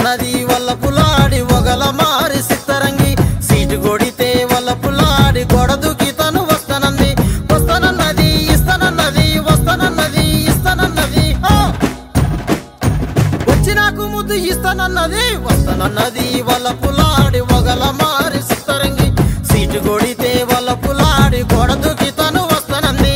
వస్తనన్నది వల్ల పులాడి ఒగల మారి సిత్తరంగి సీటు కొడితే వల్ల పులాడి గొడదుకి తను వస్తనంది వస్తనన్నది ఇస్తనన్నది వస్తనన్నది ఇస్తనన్నది ఆ! వచ్చి నాకు ముద్దు ఇస్తానన్నది వస్తానన్నది వాళ్ళ పులాడి ఒగల మారి సిత్తరంగి సీటు కొడితే వాళ్ళ పులాడి గొడదుకి తను వస్తానంది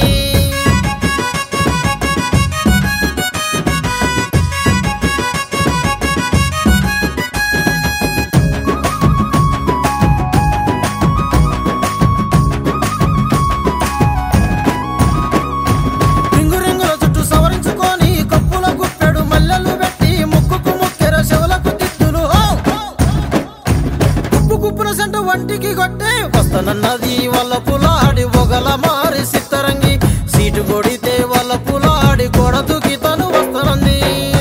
రింగు రింగుల చుట్టూ సవరించుకొని కప్పుల గుప్పెడు మల్లెలు పెట్టి ముక్కుకు ముక్కెర చెవులకు దిద్దులు ఓ! కుప్పు కుప్పున సెంట వంటికి కొట్టే వస్తానన్నది వాళ్ళ పులాడి ఒగల మారి సిత్తరంగి సీటు కొడితే వాళ్ళ పులాడి గొడదుకి తను వస్తానంది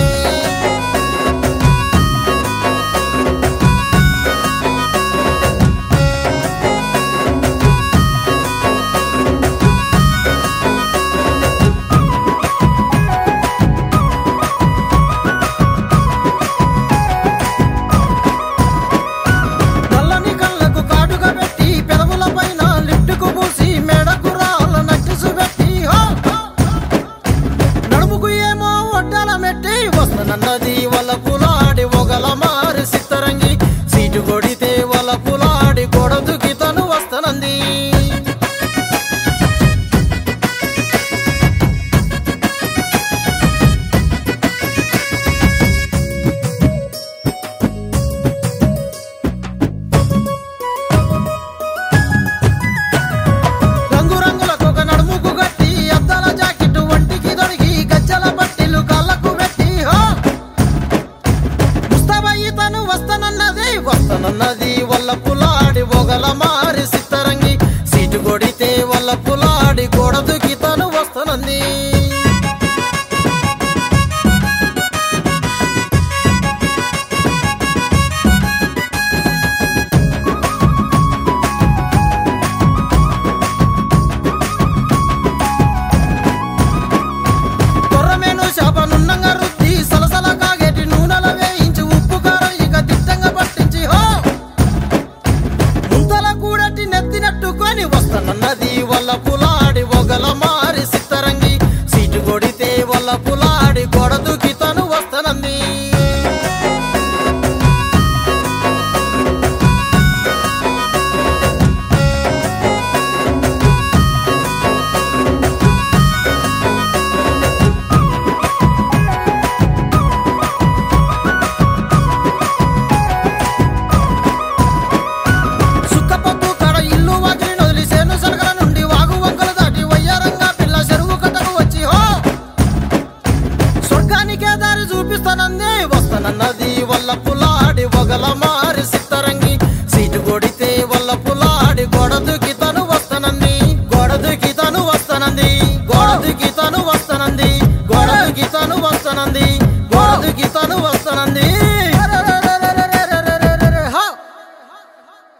నల్లని కళ్ళకు కాటుగా పెట్టి పెదవుల పైన లిఫ్టుకు పూసి మెడకు రాళ్ళ నచ్చిసు పెట్టి హో! నడుముకు ఏమో ఒడ్డాల మెట్టి వస్తానన్నది వాళ్ళ పులాడి ఒగల మారి సిత్తరంగి సీటు కొడితే వాళ్ళ పులాడి గొడదుకి తను వస్తానంది రంగు రంగులకు ఒక నడుముకు కట్టి అద్దాల జాకెట్ ఒంటికి దొరికి గజ్జల పట్టిలు కళ్ళకు పెట్టి హో! ముస్తాబయ్యి తను వస్తానన్నది వస్తానన్నది వల్ల పులాడి ఒగల మారి